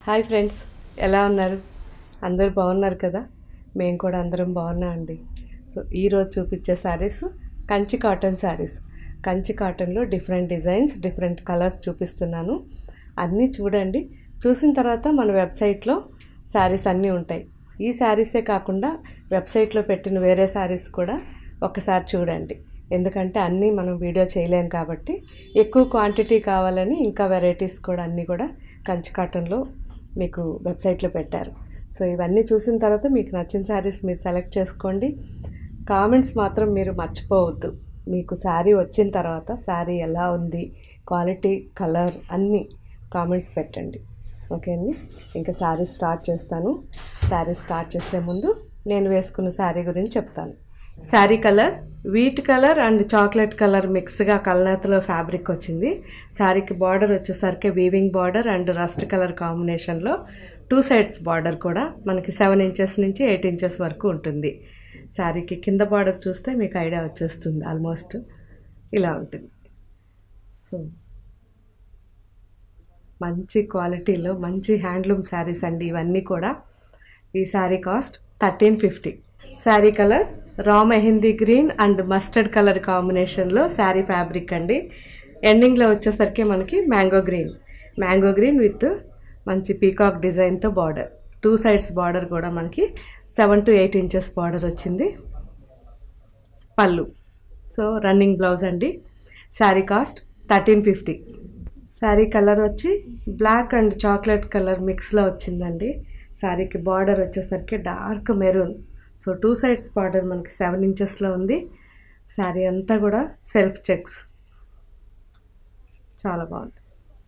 hi friends ఎలా ఉన్నారు అందరూ బాగున్నారు కదా మేము కూడా అందరం బాగున్నాం అండి సో ఈరోజు చూపించే శారీస్ కంచి కాటన్ శారీస్ కంచి కాటన్లో డిఫరెంట్ డిజైన్స్ డిఫరెంట్ కలర్స్ చూపిస్తున్నాను అన్నీ చూడండి చూసిన తర్వాత మన వెబ్సైట్లో శారీస్ అన్నీ ఉంటాయి ఈ శారీసే కాకుండా వెబ్సైట్లో పెట్టిన వేరే శారీస్ కూడా ఒకసారి చూడండి ఎందుకంటే అన్నీ మనం వీడియో చేయలేం కాబట్టి ఎక్కువ క్వాంటిటీ కావాలని ఇంకా వెరైటీస్ కూడా అన్నీ కూడా కంచి కాటన్లో మీకు వెబ్సైట్లో పెట్టారు సో ఇవన్నీ చూసిన తర్వాత మీకు నచ్చిన శారీస్ మీరు సెలెక్ట్ చేసుకోండి కామెంట్స్ మాత్రం మీరు మర్చిపోవద్దు మీకు శారీ వచ్చిన తర్వాత శారీ ఎలా ఉంది క్వాలిటీ కలర్ అన్నీ కామెంట్స్ పెట్టండి ఓకే అండి ఇంకా శారీ స్టార్ట్ చేస్తాను శారీ స్టార్ట్ చేసే ముందు నేను వేసుకున్న శారీ గురించి చెప్తాను sari colour wheat colour and chocolate colour మిక్స్గా కలనేతలో ఫ్యాబ్రిక్ వచ్చింది శారీకి బార్డర్ వచ్చేసరికి weaving border and rust colour కాంబినేషన్లో టూ సైడ్స్ బార్డర్ కూడా మనకి సెవెన్ ఇంచెస్ నుంచి ఎయిట్ ఇంచెస్ వరకు ఉంటుంది శారీకి కింద బార్డర్ చూస్తే మీకు ఐడియా వచ్చేస్తుంది ఆల్మోస్ట్ ఇలా ఉంటుంది సో మంచి క్వాలిటీలో మంచి హ్యాండ్లూమ్ శారీస్ అండి ఇవన్నీ కూడా ఈ sari cost thirteen fifty sari colour raw mehndi green and mustard colour కాంబినేషన్లో శారీ ఫ్యాబ్రిక్ అండి ఎండింగ్లో వచ్చేసరికి మనకి mango green mango green with మంచి పీకాక్ డిజైన్తో బార్డర్ టూ సైడ్స్ బార్డర్ కూడా మనకి seven to eight inches border వచ్చింది పళ్ళు సో రన్నింగ్ బ్లౌజ్ అండి sari cost thirteen fifty sari colour వచ్చి బ్లాక్ అండ్ చాక్లెట్ కలర్ మిక్స్లో వచ్చిందండి శారీకి బార్డర్ వచ్చేసరికి dark maroon so two sides border మనకి సెవెన్ ఇంచెస్లో ఉంది శారీ అంతా కూడా సెల్ఫ్ చెక్స్ చాలా బాగుంది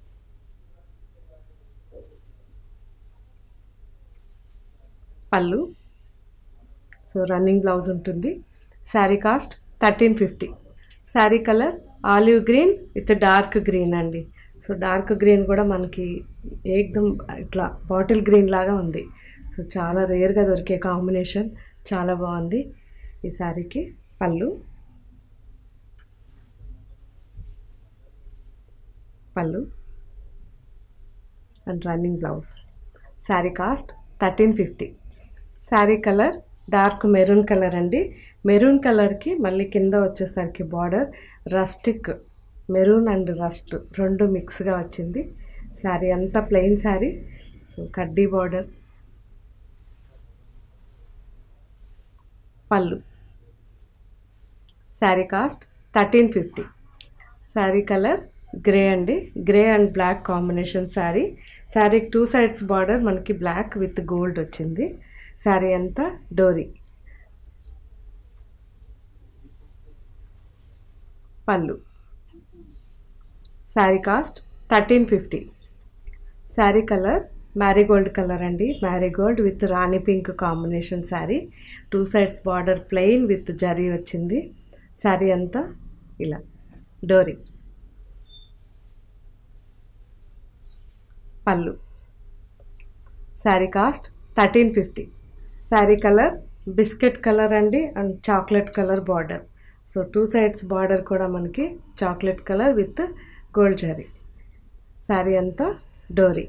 పళ్ళు సో రన్నింగ్ బ్లౌజ్ ఉంటుంది sari cost thirteen fifty sari colour olive green with dark green అండి సో డార్క్ గ్రీన్ కూడా మనకి ఏకదం ఇట్లా బాటిల్ గ్రీన్ లాగా ఉంది సో చాలా రేర్గా దొరికే కాంబినేషన్ చాలా బాగుంది ఈ శారీకి pallu pallu and running blouse sari cost thirteen fifty sari colour dark maroon colour అండి మెరూన్ కలర్కి మళ్ళీ కింద వచ్చేసరికి border rustic maroon and rust రెండు మిక్స్గా వచ్చింది శారీ అంతా ప్లెయిన్ శారీ సో కడ్డీ border pallu sari cost thirteen fifty sari colour grey అండి grey and black combination sari శారీకి టూ సైడ్స్ బార్డర్ మనకి బ్లాక్ విత్ గోల్డ్ వచ్చింది శారీ అంతా డోరీ pallu sari cost thirteen fifty sari colour Marie Gold colour అండి మ్యారీగోల్డ్ విత్ రాణి pink combination sari two sides border plain with zari వచ్చింది శారీ అంతా ఇలా డోరీ pallu sari cost thirteen fifty sari colour biscuit colour అండి and chocolate colour border so two sides border కూడా మనకి chocolate colour with gold zari sari అంతా డోరీ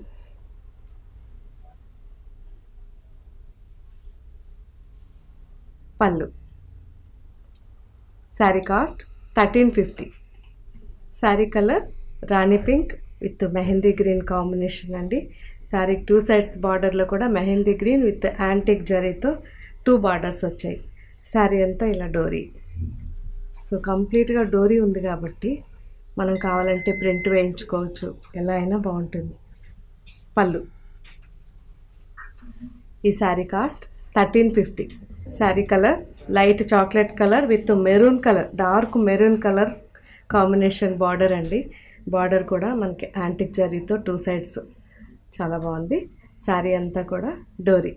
pallu sari cost thirteen fifty sari colour రాణి pink with mehndi green combination అండి శారీకి టూ సైడ్స్ బార్డర్లో కూడా మెహందీ గ్రీన్ విత్ యాంటిక్ జరీతో టూ బార్డర్స్ వచ్చాయి శారీ అంతా ఇలా డోరీ సో కంప్లీట్గా డోరీ ఉంది కాబట్టి మనం కావాలంటే ప్రింట్ వేయించుకోవచ్చు ఎలా అయినా బాగుంటుంది పళ్ళు ఈ sari cost thirteen fifty sari colour light chocolate colour with maroon colour dark maroon colour combination border అండి బార్డర్ కూడా మనకి యాంటిక్ జరీతో టూ సైడ్స్ చాలా బాగుంది శారీ అంతా కూడా డోరీ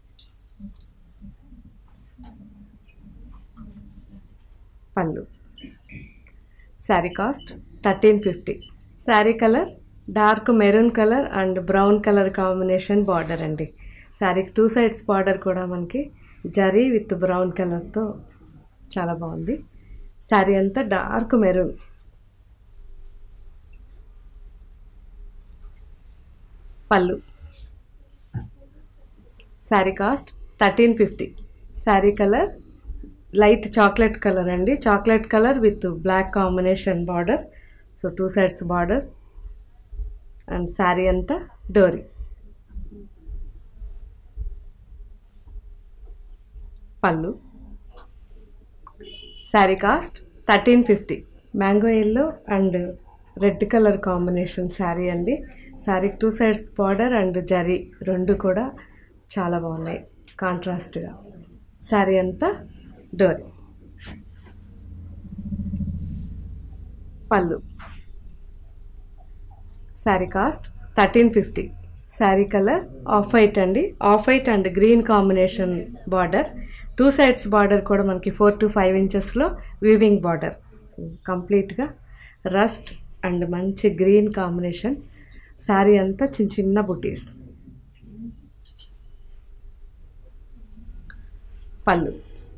pallu sari cost thirteen fifty sari colour dark maroon colour and brown colour combination border అండి శారీకి టూ సైడ్స్ బార్డర్ కూడా మనకి జరీ విత్ బ్రౌన్ కలర్తో చాలా బాగుంది శారీ అంతా dark maroon pallu sari cost thirteen fifty sari colour light chocolate colour అండి chocolate colour with black combination border so two sides border and sari అంతా డోరీ pallu sari cost thirteen fifty mango yellow and red colour combination sari అండి sari two sides border and zari రెండు కూడా చాలా బాగున్నాయి కాంట్రాస్ట్గా శారీ అంతా డోరీ pallu sari cost thirteen fifty sari colour off white అండి off white and green combination border two sides border కూడా మనకి ఫోర్ టు ఫైవ్ ఇంచెస్లో వీవింగ్ బార్డర్ సో కంప్లీట్గా రస్ట్ అండ్ మంచి గ్రీన్ కాంబినేషన్ శారీ అంతా చిన్న చిన్న బుటీస్ pallu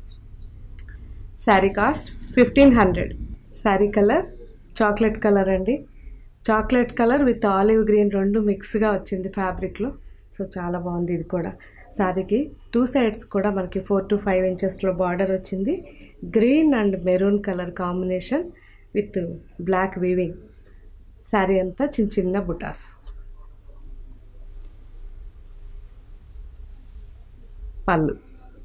sari cost fifteen hundred sari colour chocolate colour అండి chocolate colour with olive green రెండు మిక్స్గా వచ్చింది ఫ్యాబ్రిక్లో సో చాలా బాగుంది ఇది కూడా శారీకి టూ సైడ్స్ కూడా మనకి ఫోర్ టు ఫైవ్ ఇంచెస్లో బార్డర్ వచ్చింది green and maroon colour combination with black weaving sari అంతా చిన్న చిన్న బుటాస్ pallu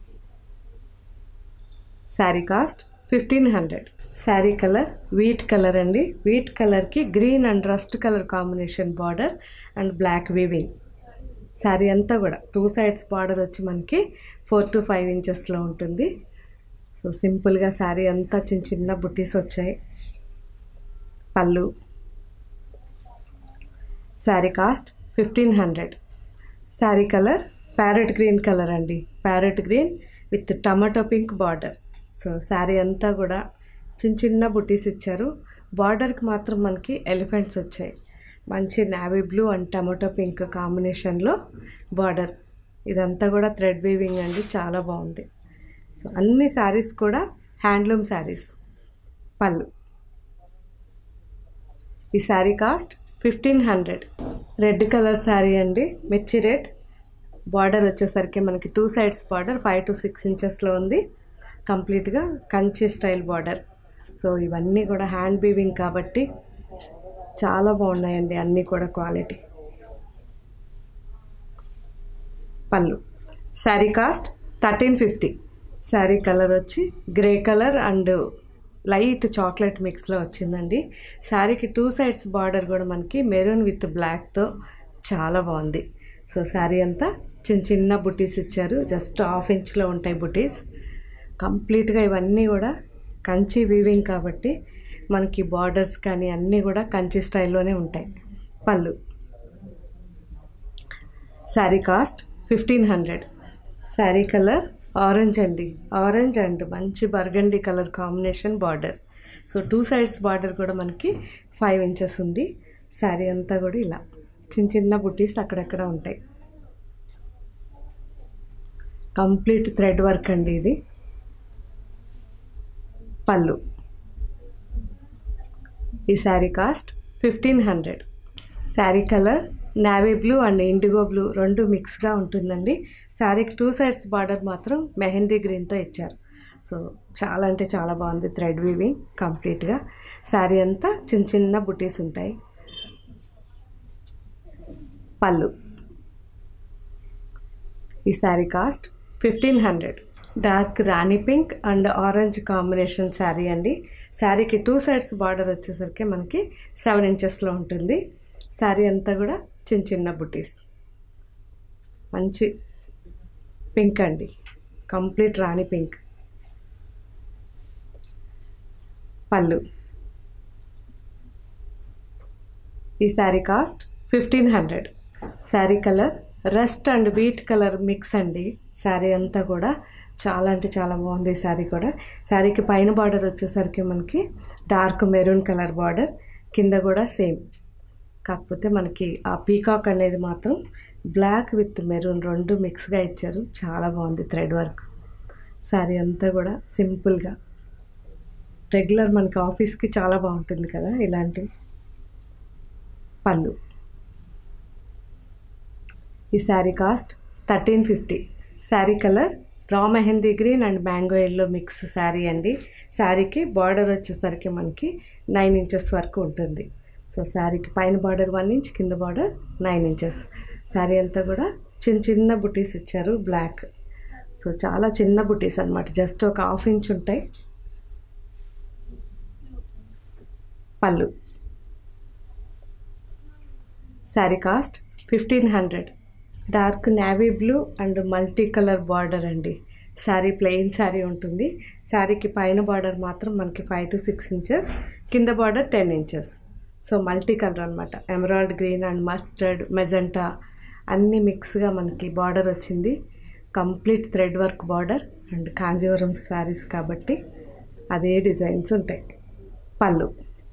sari cost fifteen hundred sari colour wheat colour అండి వీట్ కలర్కి green and rust colour combination border and black weaving sari అంతా కూడా టూ సైడ్స్ బార్డర్ వచ్చి మనకి ఫోర్ టు ఫైవ్ ఇంచెస్లో ఉంటుంది సో సింపుల్గా శారీ అంతా చిన్న చిన్న బుట్టీస్ వచ్చాయి pallu sari cost fifteen hundred sari colour parrot green colour అండి parrot green with tomato pink border so sari అంతా కూడా చిన్న చిన్న బుటీస్ ఇచ్చారు బార్డర్కి మాత్రం మనకి ఎలిఫెంట్స్ వచ్చాయి మంచి navy blue and tomato pink కాంబినేషన్లో బార్డర్ ఇదంతా కూడా థ్రెడ్ వీవింగ్ అండి చాలా బాగుంది సో అన్ని శారీస్ కూడా హ్యాండ్లూమ్ శారీస్ పళ్ళు ఈ sari cost fifteen hundred red colour sari అండి మిర్చి రెడ్ బార్డర్ వచ్చేసరికి మనకి two sides border five to six ఇంచెస్లో ఉంది కంప్లీట్గా కంచి స్టైల్ బార్డర్ సో ఇవన్నీ కూడా హ్యాండ్ బీవింగ్ కాబట్టి చాలా బాగున్నాయండి అన్నీ కూడా quality pallu sari cost thirteen fifty sari colour వచ్చి grey colour and light chocolate మిక్స్లో వచ్చిందండి శారీకి టూ సైడ్స్ బార్డర్ కూడా మనకి మెరూన్ విత్ బ్లాక్తో చాలా బాగుంది సో శారీ అంతా చిన్న చిన్న బుటీస్ ఇచ్చారు జస్ట్ హాఫ్ ఇంచ్లో ఉంటాయి బుటీస్ కంప్లీట్గా ఇవన్నీ కూడా కంచి వీవింగ్ కాబట్టి మనకి బార్డర్స్ కానీ అన్నీ కూడా కంచి స్టైల్లోనే ఉంటాయి pallu sari cost fifteen hundred sari colour orange అండి ఆరెంజ్ అండ్ మంచి burgundy colour combination border so two sides border కూడా మనకి ఫైవ్ ఇంచెస్ ఉంది శారీ అంతా కూడా ఇలా చిన్న చిన్న బుటీస్ అక్కడక్కడ ఉంటాయి కంప్లీట్ థ్రెడ్ వర్క్ అండి ఇది పళ్ళు ఈ sari cost fifteen hundred sari colour navy blue and indigo blue రెండు మిక్స్గా ఉంటుందండి శారీకి టూ సైడ్స్ బార్డర్ మాత్రం మెహందీ గ్రీన్తో ఇచ్చారు సో చాలా అంటే చాలా బాగుంది థ్రెడ్ వీవింగ్ కంప్లీట్గా శారీ అంతా చిన్న చిన్న బుటీస్ ఉంటాయి పళ్ళు ఈ sari cost fifteen hundred dark రాణి pink and orange combination sari అండి శారీకి టూ సైడ్స్ బార్డర్ వచ్చేసరికి మనకి సెవెన్ ఇంచెస్లో ఉంటుంది శారీ అంతా కూడా చిన్న చిన్న బుటీస్ మంచి పింక్ అండి కంప్లీట్ రాణి పింక్ పళ్ళు ఈ sari cost fifteen hundred sari colour rust and wheat colour mix అండి శారీ అంతా కూడా చాలా అంటే చాలా బాగుంది ఈ శారీ కూడా శారీకి పైన బార్డర్ వచ్చేసరికి మనకి డార్క్ మెరూన్ కలర్ బార్డర్ కింద కూడా సేమ్ కాకపోతే మనకి ఆ పీకాక్ అనేది మాత్రం బ్లాక్ విత్ మెరూన్ రెండు మిక్స్గా ఇచ్చారు చాలా బాగుంది థ్రెడ్ వర్క్ శారీ అంతా కూడా సింపుల్గా రెగ్యులర్ మనకి ఆఫీస్కి చాలా బాగుంటుంది కదా ఇలాంటివి పళ్ళు ఈ sari cost thirteen fifty sari colour raw mehndi green and mango yellow mix sari అండి శారీకి బార్డర్ వచ్చేసరికి మనకి నైన్ ఇంచెస్ వరకు ఉంటుంది సో శారీకి పైన బార్డర్ వన్ ఇంచ్ కింద బార్డర్ నైన్ ఇంచెస్ శారీ అంతా కూడా చిన్న చిన్న బుటీస్ ఇచ్చారు బ్లాక్ సో చాలా చిన్న బుటీస్ అనమాట జస్ట్ ఒక హాఫ్ ఇంచ్ ఉంటాయి pallu sari cost fifteen hundred dark navy blue and multi colour border అండి శారీ ప్లెయిన్ శారీ ఉంటుంది శారీకి పైన బార్డర్ మాత్రం మనకి ఫైవ్ టు సిక్స్ ఇంచెస్ కింద border ten inches so multi colour అనమాట emerald green and mustard magenta అన్నీ మిక్స్గా మనకి బార్డర్ వచ్చింది complete thread work border and Kanjeevaram saris కాబట్టి అదే డిజైన్స్ ఉంటాయి పళ్ళు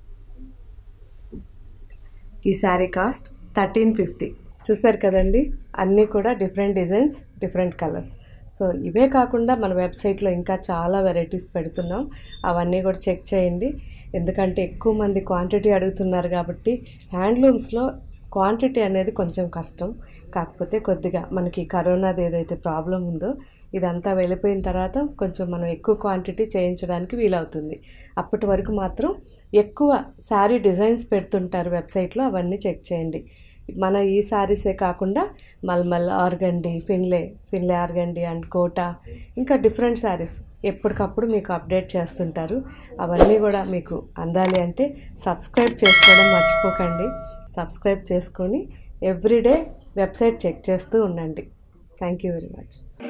ఈ శారీ కాస్ట్ థర్టీన్ ఫిఫ్టీ చూసారు కదండి అన్నీ కూడా different designs different colours so ఇవే కాకుండా మన వెబ్సైట్లో ఇంకా చాలా వెరైటీస్ పెడుతున్నాం అవన్నీ కూడా చెక్ చేయండి ఎందుకంటే ఎక్కువ మంది క్వాంటిటీ అడుగుతున్నారు కాబట్టి హ్యాండ్లూమ్స్లో క్వాంటిటీ అనేది కొంచెం కష్టం కాకపోతే కొద్దిగా మనకి కరోనాది ఏదైతే ప్రాబ్లం ఉందో ఇదంతా వెళ్ళిపోయిన తర్వాత కొంచెం మనం ఎక్కువ క్వాంటిటీ చేయించడానికి వీలవుతుంది అప్పటి వరకు మాత్రం ఎక్కువ శారీ డిజైన్స్ పెడుతుంటారు వెబ్సైట్లో అవన్నీ చెక్ చేయండి మన ఈ శారీసే కాకుండా మల్మల్ organdy Finlay Finlay organdy and Kota ఇంకా డిఫరెంట్ శారీస్ ఎప్పటికప్పుడు మీకు అప్డేట్ చేస్తుంటారు అవన్నీ కూడా మీకు అందాలి అంటే సబ్స్క్రైబ్ చేసుకోవడం మర్చిపోకండి సబ్స్క్రైబ్ చేసుకొని ఎవ్రీడే వెబ్సైట్ చెక్ చేస్తూ ఉండండి థ్యాంక్ యూ వెరీ మచ్